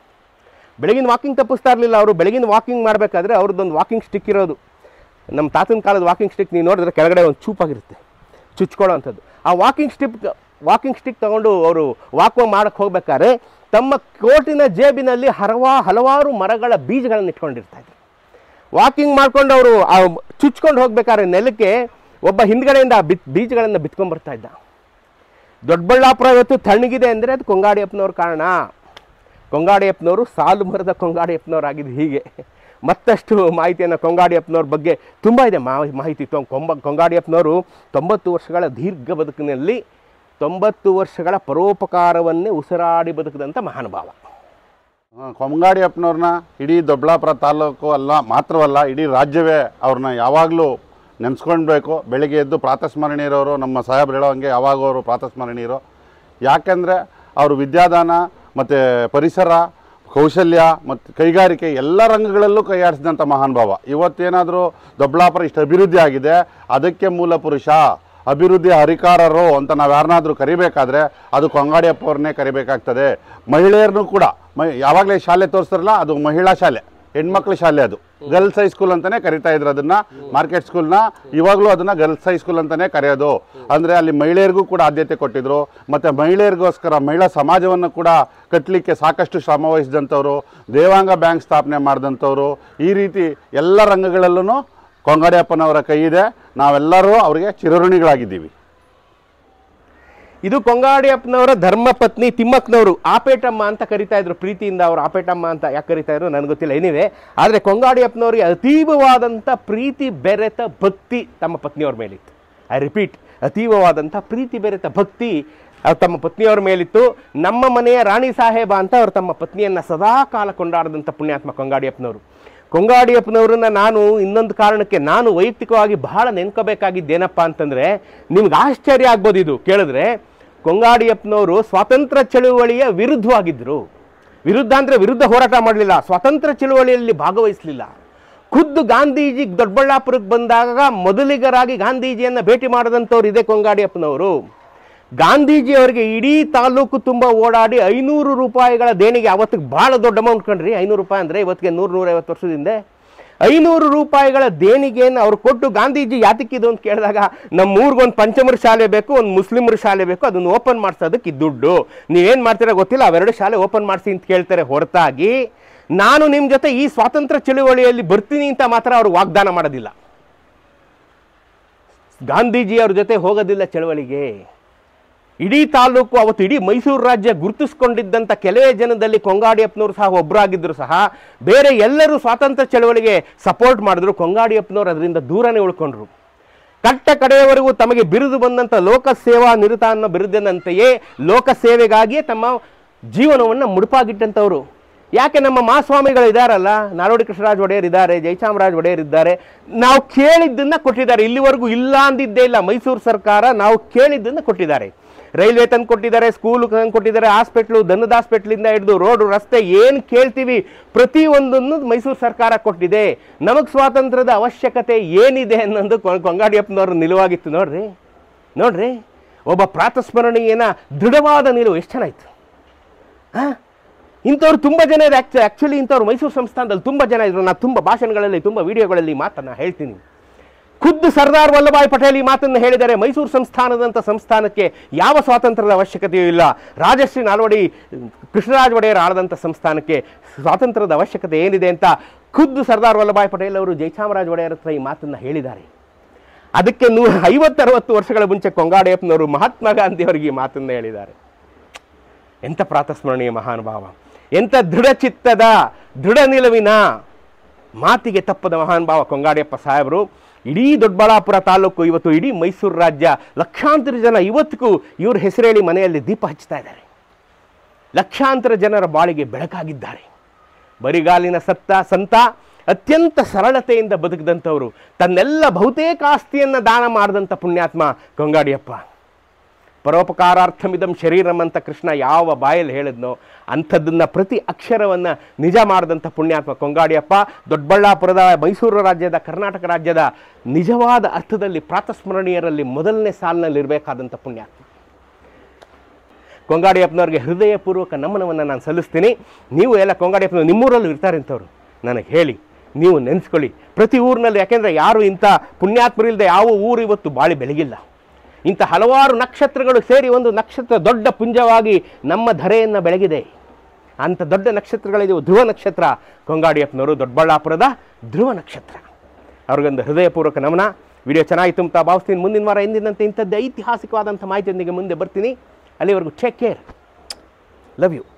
ಬೆಳಗಿನ ವಾಕಿಂಗ್ ತಪ್ಪಿಸ್ತಾ ಇರಲಿಲ್ಲ ಅವರು ಬೆಳಗಿನ ವಾಕಿಂಗ್ ಮಾಡಬೇಕಾದ್ರೆ ಅವ್ರದ್ದೊಂದು ವಾಕಿಂಗ್ ಸ್ಟಿಕ್ ಇರೋದು ನಮ್ಮ ತಾತನ ಕಾಲದ ವಾಕಿಂಗ್ ಸ್ಟಿಕ್ ನೀವು ನೋಡಿದ್ರೆ ಕೆಳಗಡೆ ಒಂದು ಚೂಪಾಗಿರುತ್ತೆ ಚುಚ್ಕೊಳ್ಳೋ ಅಂಥದ್ದು ಆ ವಾಕಿಂಗ್ ಸ್ಟಿಕ್ ವಾಕಿಂಗ್ ಸ್ಟಿಕ್ ತಗೊಂಡು ಅವರು ವಾಕ್ ಮಾಡಕ್ಕೆ ಹೋಗ್ಬೇಕಾದ್ರೆ ತಮ್ಮ ಕೋಟಿನ ಜೇಬಿನಲ್ಲಿ ಹಲವಾ ಹಲವಾರು ಮರಗಳ ಬೀಜಗಳನ್ನು ಇಟ್ಕೊಂಡಿರ್ತಾ ಇದ್ರು ವಾಕಿಂಗ್ ಮಾಡ್ಕೊಂಡು ಅವರು ಆ ಚುಚ್ಕೊಂಡು ಹೋಗ್ಬೇಕಾದ್ರೆ ನೆಲಕ್ಕೆ ಒಬ್ಬ ಹಿಂದ್ಗಡೆಯಿಂದ ಬಿತ್ ಬೀಜಗಳನ್ನು ಬಿತ್ಕೊಂಡ್ ಬರ್ತಾ ಇದ್ದ ದೊಡ್ಡಬಳ್ಳಾಪುರ ಇವತ್ತು ತಣ್ಣಗಿದೆ ಅಂದರೆ ಅದು ಕೊಂಗಾಡಿಯಪ್ಪನವ್ರ ಕಾರಣ ಕೊಂಗಾಡಿಯಪ್ಪನವರು ಸಾಲು ಮರದ ಕೊಂಗಾಡಿಯಪ್ಪನವ್ರಾಗಿದ್ದು ಹೀಗೆ ಮತ್ತಷ್ಟು ಮಾಹಿತಿಯನ್ನು ಕೊಂಗಾಡಿಯಪ್ಪನವ್ರ ಬಗ್ಗೆ ತುಂಬ ಇದೆ ಮಾ- ಮಾಹಿತಿ ತೊ- ಕೊಂಬ ಕೊಂಗಾಡಿಯಪ್ಪನವರು ತೊಂಬತ್ತು ವರ್ಷಗಳ ದೀರ್ಘ ಬದುಕಿನಲ್ಲಿ ತೊಂಬತ್ತು ವರ್ಷಗಳ ಪರೋಪಕಾರವನ್ನೇ ಉಸಿರಾಡಿ ಬದುಕಿದಂಥ ಮಹಾನುಭಾವ ಆ, ಕೊಂಗಾಡಿಯಪ್ಪನವ್ರನ್ನ ಇಡೀ ದೊಡ್ಡಬಳ್ಳಾಪುರ ತಾಲೂಕು ಅಲ್ಲ ಮಾತ್ರವಲ್ಲ ಇಡೀ ರಾಜ್ಯವೇ ಅವ್ರನ್ನ ಯಾವಾಗಲೂ ನೆನೆಸ್ಕೊಳ್ಬೇಕು ಬೆಳಿಗ್ಗೆ ಎದ್ದು ಪ್ರಾತಸ್ಮರಣೀಯರವರು ನಮ್ಮ ಸಾಹೇಬ್ರು ಹೇಳೋ ಹಂಗೆ ಯಾವಾಗ ಅವರು ಪ್ರಾತಸ್ಮರಣೀಯರು ಯಾಕೆಂದರೆ ಅವರು ವಿದ್ಯಾದಾನ ಮತ್ತು ಪರಿಸರ ಕೌಶಲ್ಯ ಮತ್ತು ಕೈಗಾರಿಕೆ ಎಲ್ಲ ರಂಗಗಳಲ್ಲೂ ಕೈಯಾಡಿಸಿದಂಥ ಮಹಾನುಭಾವ ಇವತ್ತೇನಾದರೂ ದೊಡ್ಡಬಳ್ಳಾಪುರ ಇಷ್ಟು ಅಭಿವೃದ್ಧಿ ಆಗಿದೆ ಅದಕ್ಕೆ ಮೂಲ ಪುರುಷ ಅಭಿವೃದ್ಧಿ ಹರಿಕಾರರು ಅಂತ ನಾವು ಯಾರನ್ನಾದರೂ ಕರಿಬೇಕಾದ್ರೆ ಅದು ಕೊಂಗಾಡಿಯಪ್ಪ ಅವ್ರನ್ನೇ ಕರಿಬೇಕಾಗ್ತದೆ ಮಹಿಳೆಯರನ್ನು ಕೂಡ ಮೈ ಯಾವಾಗಲೇ ಶಾಲೆ ತೋರಿಸ್ತಾರಲ್ಲ ಅದು ಮಹಿಳಾ ಶಾಲೆ ಹೆಣ್ಮಕ್ಳ ಶಾಲೆ ಅದು ಗರ್ಲ್ಸ್ ಹೈಸ್ಕೂಲ್ ಅಂತಲೇ ಕರಿತಾ ಇದ್ರು ಅದನ್ನು ಮಾರ್ಕೆಟ್ ಸ್ಕೂಲ್ನ ಇವಾಗಲೂ ಅದನ್ನು ಗರ್ಲ್ಸ್ ಹೈಸ್ಕೂಲ್ ಅಂತಲೇ ಕರೆಯೋದು ಅಂದರೆ ಅಲ್ಲಿ ಮಹಿಳೆಯರಿಗೂ ಕೂಡ ಆದ್ಯತೆ ಕೊಟ್ಟಿದ್ರು ಮತ್ತು ಮಹಿಳೆಯರಿಗೋಸ್ಕರ ಮಹಿಳಾ ಸಮಾಜವನ್ನು ಕೂಡ ಕಟ್ಟಲಿಕ್ಕೆ ಸಾಕಷ್ಟು ಶ್ರಮ ವಹಿಸಿದಂಥವ್ರು ದೇವಾಂಗ ಬ್ಯಾಂಕ್ ಸ್ಥಾಪನೆ ಮಾಡಿದಂಥವ್ರು ಈ ರೀತಿ ಎಲ್ಲ ರಂಗಗಳಲ್ಲೂ ಕೊಂಗಾಡಿಯಪ್ಪನವರ ಕೈ ಇದೆ ನಾವೆಲ್ಲರೂ ಅವರಿಗೆ ಚಿರಋಣಿಗಳಾಗಿದ್ದೀವಿ ಇದು ಕೊಂಗಾಡಿಯಪ್ಪನವರ ಧರ್ಮಪತ್ನಿ ತಿಮ್ಮಕ್ಕನವರು ಆಪೇಟಮ್ಮ ಅಂತ ಕರಿತಾ ಇದ್ರು ಪ್ರೀತಿಯಿಂದ ಅವರು ಆಪೇಟಮ್ಮ ಅಂತ ಯಾಕೆ ಕರಿತಾ ಇದ್ರು ನನಗೆ ಗೊತ್ತಿಲ್ಲ ಏನಿವೆ ಆದರೆ ಕೊಂಗಾಡಿಯಪ್ಪನವರಿಗೆ ಅತೀವವಾದಂಥ ಪ್ರೀತಿ ಬೆರೆತ ಭಕ್ತಿ ತಮ್ಮ ಪತ್ನಿಯವ್ರ ಮೇಲಿತ್ತು ಐ ರಿಪೀಟ್ ಅತೀವವಾದಂಥ ಪ್ರೀತಿ ಬೆರೆತ ಭಕ್ತಿ ಅದು ತಮ್ಮ ಪತ್ನಿಯವರ ಮೇಲಿತ್ತು ನಮ್ಮ ಮನೆಯ ರಾಣಿ ಸಾಹೇಬ ಅಂತ ಅವರು ತಮ್ಮ ಪತ್ನಿಯನ್ನು ಸದಾ ಕಾಲ ಕೊಂಡಾಡಿದಂಥ ಪುಣ್ಯಾತ್ಮ ಕೊಂಗಾಡಿಯಪ್ಪನವರು ಕೊಂಗಾಡಿಯಪ್ಪನವ್ರನ್ನ ನಾನು ಇನ್ನೊಂದು ಕಾರಣಕ್ಕೆ ನಾನು ವೈಯಕ್ತಿಕವಾಗಿ ಬಹಳ ನೆನ್ಕೋಬೇಕಾಗಿದ್ದೇನಪ್ಪ ಅಂತಂದರೆ ನಿಮ್ಗೆ ಆಶ್ಚರ್ಯ ಆಗ್ಬೋದು ಇದು ಕೇಳಿದ್ರೆ ಕೊಂಗಾಡಿಯಪ್ಪನವರು ಸ್ವಾತಂತ್ರ್ಯ ಚಳುವಳಿಯ ವಿರುದ್ಧವಾಗಿದ್ದರು ವಿರುದ್ಧ ಅಂದರೆ ವಿರುದ್ಧ ಹೋರಾಟ ಮಾಡಲಿಲ್ಲ ಸ್ವಾತಂತ್ರ್ಯ ಚಳುವಳಿಯಲ್ಲಿ ಭಾಗವಹಿಸಲಿಲ್ಲ ಖುದ್ದು ಗಾಂಧೀಜಿ ದೊಡ್ಡಬಳ್ಳಾಪುರಕ್ಕೆ ಬಂದಾಗ ಮೊದಲಿಗರಾಗಿ ಗಾಂಧೀಜಿಯನ್ನು ಭೇಟಿ ಮಾಡಿದಂಥವ್ರು ಇದೇ ಕೊಂಗಾಡಿಯಪ್ಪನವರು ಗಾಂಧೀಜಿ ಅವರಿಗೆ ಇಡೀ ತಾಲೂಕು ತುಂಬ ಓಡಾಡಿ ಐನೂರು ರೂಪಾಯಿಗಳ ದೇಣಿಗೆ ಅವತ್ತಿಗೆ ಭಾಳ ದೊಡ್ಡ ಅಮೌಂಟ್ ಕಣ್ರಿ ಐನೂರು ರೂಪಾಯಿ ಅಂದರೆ ಇವತ್ತಿಗೆ ನೂರು ನೂರೈವತ್ತು ವರ್ಷದಿಂದ ಐನೂರು ರೂಪಾಯಿಗಳ ದೇಣಿಗೆಯನ್ನು ಅವ್ರು ಕೊಟ್ಟು ಗಾಂಧೀಜಿ ಯಾತಕ್ಕಿದು ಅಂತ ಕೇಳಿದಾಗ ನಮ್ಮ ಊರಿಗೊಂದು ಪಂಚಮರ ಶಾಲೆ ಬೇಕು ಒಂದು ಮುಸ್ಲಿಮರ ಶಾಲೆ ಬೇಕು ಅದನ್ನು ಓಪನ್ ಮಾಡಿಸೋದಕ್ಕೆ ಈ ದುಡ್ಡು ನೀವೇನು ಮಾಡ್ತೀರಾ ಗೊತ್ತಿಲ್ಲ ಅವೆರಡು ಶಾಲೆ ಓಪನ್ ಮಾಡಿಸಿ ಅಂತ ಕೇಳ್ತಾರೆ ಹೊರತಾಗಿ ನಾನು ನಿಮ್ಮ ಜೊತೆ ಈ ಸ್ವಾತಂತ್ರ್ಯ ಚಳುವಳಿಯಲ್ಲಿ ಬರ್ತೀನಿ ಅಂತ ಮಾತ್ರ ಅವ್ರು ವಾಗ್ದಾನ ಮಾಡೋದಿಲ್ಲ ಗಾಂಧೀಜಿ ಅವ್ರ ಜೊತೆ ಹೋಗೋದಿಲ್ಲ ಚಳವಳಿಗೆ ಇಡೀ ತಾಲೂಕು ಅವತ್ತು ಇಡೀ ಮೈಸೂರು ರಾಜ್ಯ ಗುರುತಿಸ್ಕೊಂಡಿದ್ದಂಥ ಕೆಲವೇ ಜನದಲ್ಲಿ ಕೊಂಗಾಡಿಯಪ್ಪನವರು ಸಹ ಒಬ್ಬರಾಗಿದ್ದರು ಸಹ ಬೇರೆ ಎಲ್ಲರೂ ಸ್ವಾತಂತ್ರ್ಯ ಚಳವಳಿಗೆ ಸಪೋರ್ಟ್ ಮಾಡಿದ್ರು ಕೊಂಗಾಡಿಯಪ್ಪನವರು ಅದರಿಂದ ದೂರನೇ ಉಳ್ಕೊಂಡ್ರು ಕಟ್ಟ ಕಡೆಯವರೆಗೂ ತಮಗೆ ಬಿರುದು ಬಂದಂಥ ಲೋಕ ಸೇವಾ ನಿರತ ಅನ್ನೋ ಬಿರುದಿನಂತೆಯೇ ಲೋಕ ಸೇವೆಗಾಗಿಯೇ ತಮ್ಮ ಜೀವನವನ್ನು ಮುಡುಪಾಗಿಟ್ಟಂಥವ್ರು ಯಾಕೆ ನಮ್ಮ ಮಾಸ್ವಾಮಿಗಳು ಇದ್ದಾರಲ್ಲ ನಾರೋಡಿ ಕೃಷ್ಣರಾಜ್ ಒಡೆಯರ್ ಇದ್ದಾರೆ ಜಯಚಾಮರಾಜ್ ಒಡೆಯರ್ ಇದ್ದಾರೆ ನಾವು ಕೇಳಿದ್ದನ್ನ ಕೊಟ್ಟಿದ್ದಾರೆ ಇಲ್ಲಿವರೆಗೂ ಇಲ್ಲ ಅಂದಿದ್ದೇ ಇಲ್ಲ ಮೈಸೂರು ಸರ್ಕಾರ ನಾವು ಕೇಳಿದ್ದನ್ನ ಕೊಟ್ಟಿದ್ದಾರೆ ರೈಲ್ವೆ ತಂದು ಕೊಟ್ಟಿದ್ದಾರೆ ಸ್ಕೂಲ್ ತಂದು ಕೊಟ್ಟಿದ್ದಾರೆ ಹಾಸ್ಪಿಟ್ಲು ದನದ ಹಾಸ್ಪಿಟ್ಲಿಂದ ಹಿಡಿದು ರೋಡು ರಸ್ತೆ ಏನು ಕೇಳ್ತೀವಿ ಪ್ರತಿಯೊಂದನ್ನು ಮೈಸೂರು ಸರ್ಕಾರ ಕೊಟ್ಟಿದೆ ನಮಗೆ ಸ್ವಾತಂತ್ರ್ಯದ ಅವಶ್ಯಕತೆ ಏನಿದೆ ಅನ್ನೋದು ಕೊ- ಕೊಂಗಾಡಿಯಪ್ಪನವ್ರ ನಿಲುವಾಗಿತ್ತು ನೋಡ್ರಿ ನೋಡ್ರಿ ಒಬ್ಬ ಪ್ರಾತಸ್ಮರಣೀಯನ ದೃಢವಾದ ನಿಲುವು ಎಷ್ಟು ಚೆನ್ನಾಯ್ತು ಹಾಂ ಇಂಥವ್ರು ತುಂಬ ಜನ ಇದೆ ಆ್ಯಕ್ಚು ಆ್ಯಕ್ಚುಲಿ ಇಂಥವ್ರು ಮೈಸೂರು ಸಂಸ್ಥಾನದಲ್ಲಿ ತುಂಬ ಜನ ಇದ್ರು ನಾನು ತುಂಬ ಭಾಷಣಗಳಲ್ಲಿ ತುಂಬ ವಿಡಿಯೋಗಳಲ್ಲಿ ಮಾತನ್ನು ಹೇಳ್ತೀನಿ ಖುದ್ದು ಸರ್ದಾರ್ ವಲ್ಲಭಾಯ್ ಪಟೇಲ್ ಈ ಮಾತನ್ನು ಹೇಳಿದ್ದಾರೆ ಮೈಸೂರು ಸಂಸ್ಥಾನದಂಥ ಸಂಸ್ಥಾನಕ್ಕೆ ಯಾವ ಸ್ವಾತಂತ್ರ್ಯದ ಅವಶ್ಯಕತೆಯೂ ಇಲ್ಲ ರಾಜಶ್ರೀ ನಾಲ್ವಡಿ ಕೃಷ್ಣರಾಜ ಒಡೆಯರ್ ಆಳದಂಥ ಸಂಸ್ಥಾನಕ್ಕೆ ಸ್ವಾತಂತ್ರ್ಯದ ಅವಶ್ಯಕತೆ ಏನಿದೆ ಅಂತ ಖುದ್ದು ಸರ್ದಾರ್ ವಲ್ಲಭಾಯ್ ಪಟೇಲ್ ಅವರು ಜಯಚಾಮರಾಜ ಒಡೆಯರ್ ಹತ್ರ ಈ ಮಾತನ್ನು ಹೇಳಿದ್ದಾರೆ ಅದಕ್ಕೆ ನೂ ಐವತ್ತರವತ್ತು ವರ್ಷಗಳ ಮುಂಚೆ ಕೊಂಗಾಡಿಯಪ್ಪನವರು ಮಹಾತ್ಮ ಗಾಂಧಿ ಅವರಿಗೆ ಈ ಮಾತನ್ನು ಹೇಳಿದ್ದಾರೆ ಎಂಥ ಪ್ರಾತಸ್ಮರಣೀಯ ಮಹಾನುಭಾವ ಎಂಥ ದೃಢಚಿತ್ತದ ದೃಢ ನಿಲುವಿನ ಮಾತಿಗೆ ತಪ್ಪದ ಮಹಾನುಭಾವ ಕೊಂಗಾಡಿಯಪ್ಪ ಸಾಹೇಬರು ಇಡೀ ದೊಡ್ಡಬಳ್ಳಾಪುರ ತಾಲೂಕು ಇವತ್ತು ಇಡೀ ಮೈಸೂರು ರಾಜ್ಯ ಲಕ್ಷಾಂತರ ಜನ ಇವತ್ತಿಗೂ ಇವ್ರ ಹೆಸರೇಳಿ ಮನೆಯಲ್ಲಿ ದೀಪ ಹಚ್ತಾ ಇದ್ದಾರೆ ಲಕ್ಷಾಂತರ ಜನರ ಬಾಳಿಗೆ ಬೆಳಕಾಗಿದ್ದಾರೆ ಬರಿಗಾಲಿನ ಸತ್ತ ಸಂತ ಅತ್ಯಂತ ಸರಳತೆಯಿಂದ ಬದುಕಿದಂಥವರು ತನ್ನೆಲ್ಲ ಬಹುತೇಕ ಆಸ್ತಿಯನ್ನು ದಾನ ಮಾಡಿದಂಥ ಪುಣ್ಯಾತ್ಮ ಕೊಂಗಾಡಿಯಪ್ಪ ಪರೋಪಕಾರಾರ್ಥಮಿದಂ ಶರೀರಂ ಅಂತ ಕೃಷ್ಣ ಯಾವ ಬಾಯಲ್ಲಿ ಹೇಳಿದ್ನೋ ಅಂಥದ್ದನ್ನ ಪ್ರತಿ ಅಕ್ಷರವನ್ನು ನಿಜ ಮಾಡಿದಂಥ ಪುಣ್ಯಾತ್ಮ ಕೊಂಗಾಡಿಯಪ್ಪ ದೊಡ್ಡಬಳ್ಳಾಪುರದ ಮೈಸೂರು ರಾಜ್ಯದ ಕರ್ನಾಟಕ ರಾಜ್ಯದ ನಿಜವಾದ ಅರ್ಥದಲ್ಲಿ ಪ್ರಾತಸ್ಮರಣೀಯರಲ್ಲಿ ಮೊದಲನೇ ಸಾಲಿನಲ್ಲಿರಬೇಕಾದಂಥ ಪುಣ್ಯಾತ್ಮ ಕೊಂಗಾಡಿಯಪ್ಪನವ್ರಿಗೆ ಹೃದಯಪೂರ್ವಕ ನಮನವನ್ನು ನಾನು ಸಲ್ಲಿಸ್ತೀನಿ ನೀವು ಎಲ್ಲ ಕೊಂಗಾಡಿಯಪ್ಪನವ್ರು ನಿಮ್ಮೂರಲ್ಲೂ ಇರ್ತಾರೆ ಇಂಥವ್ರು ನನಗೆ ಹೇಳಿ ನೀವು ನೆನೆಸ್ಕೊಳ್ಳಿ ಪ್ರತಿ ಊರಿನಲ್ಲಿ ಯಾಕೆಂದರೆ ಯಾರು ಇಂಥ ಪುಣ್ಯಾತ್ಮರಿಲ್ಲದೆ ಯಾವ ಊರು ಇವತ್ತು ಬಾಳಿ ಬೆಳಗಿಲ್ಲ ಇಂಥ ಹಲವಾರು ನಕ್ಷತ್ರಗಳು ಸೇರಿ ಒಂದು ನಕ್ಷತ್ರ ದೊಡ್ಡ ಪುಂಜವಾಗಿ ನಮ್ಮ ಧರೆಯನ್ನು ಬೆಳಗಿದೆ ಅಂಥ ದೊಡ್ಡ ನಕ್ಷತ್ರಗಳಿದೆವು ಧ್ರುವ ನಕ್ಷತ್ರ ಕೊಂಗಾಡಿಯಪ್ಪನವರು ದೊಡ್ಡಬಳ್ಳಾಪುರದ ಧ್ರುವ ನಕ್ಷತ್ರ ಅವ್ರಿಗೊಂದು ಹೃದಯಪೂರ್ವಕ ನಮನ ವಿಡಿಯೋ ಚೆನ್ನಾಗಿತ್ತು ಅಂತ ಭಾವಿಸ್ತೀನಿ ಮುಂದಿನ ವಾರ ಎಂದಿನಂತೆ ಇಂಥದ್ದು ಐತಿಹಾಸಿಕವಾದಂಥ ಮಾಹಿತಿಯೊಂದಿಗೆ ಮುಂದೆ ಬರ್ತೀನಿ ಅಲ್ಲಿವರೆಗೂ ಟೇಕ್ ಕೇರ್ ಲವ್ ಯು